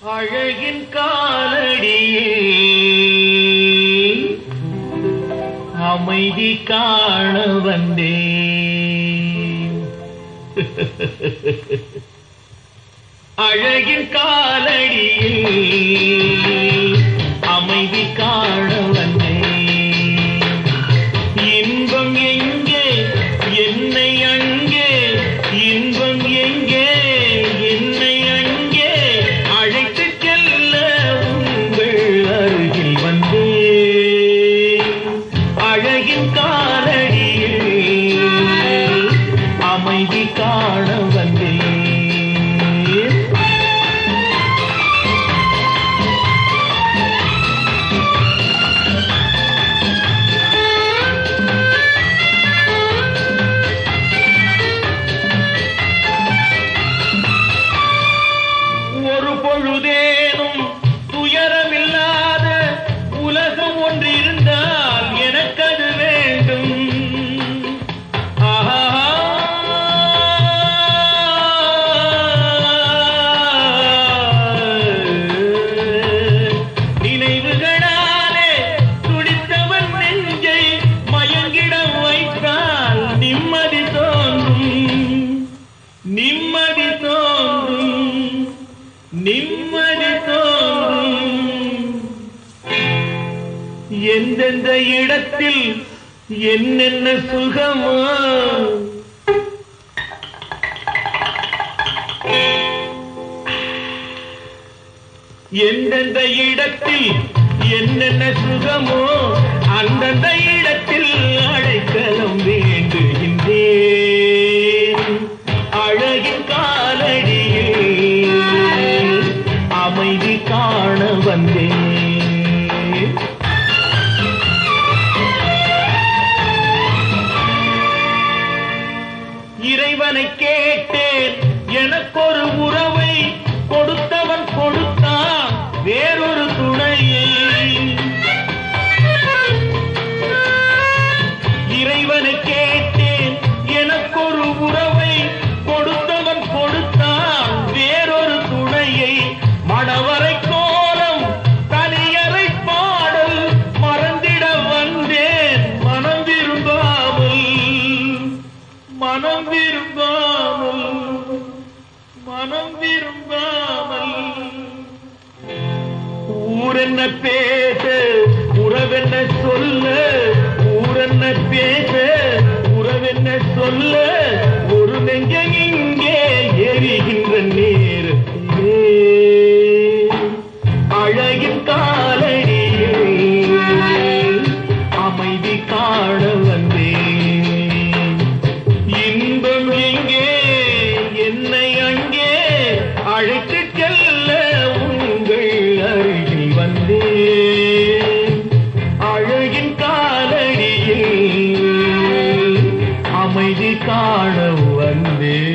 அழகின் காலடியே அமைதி காண வந்தேன் அழகின் காலடியில் அமைதி காண வந்தேன் இன்பம் எங்கே என்னை அங்கே இன்பம் எங்கே என்னை அங்கே அழைத்து செல்ல உங்கள் அருகில் வந்தேன் அழகின் காலடியில் அமைதி காண வந்தேன் ஒரு பொழுதேனும் துயரமில்லாத உலகம் ஒன்று இருந்தால் எனக்கது வேண்டும் ஆஹா. நினைவுகளாலே துடித்தவன் நெஞ்சை மயங்கிட வைத்தால் நிம்மதி தோன்றும் நிம்மதி தோன்றும் நிம்மதி தோன்றும் எந்தெந்த இடத்தில் என்னென்ன சுகமோ எந்தெந்த இடத்தில் என்னென்ன சுகமோ அந்தந்த இடத்தில் அடைக்கலம் வேண்டுகின்றேன் அழகின் காலடியில் அமைதி காண வந்தேன் இறைவனை கேட்டேன் எனக்கொரு உறவை கொடுத்தவன் கொடுத்தான் வேறொரு துணையை இறைவனை கேட்டேன் எனக்கொரு உறவை கொடுத்தவன் கொடுத்தான் வேறொரு துணையை மணவரை கோலம் தனியறை பாடல் மறந்திட வந்தேன் மனம் விரும்பாமல் மனம் விரும்பாமல் மனம் விரும்பாமல் ஊரென்ன பேச உறவென்ன சொல்ல ஊரென்ன பேச உறவென்ன சொல்ல ஒரு நெஞ்ச இங்கே எரிகின்ற நேரத்திலே அழகின் காலடியில் அமைதி காண வந்தேன் இன்பம் எங்கே என்னை அங்கே அழைத்து செல்ல உங்கள் அருகில் வந்தேன் அழகின் காலடியில் அமைதி காண வந்தேன்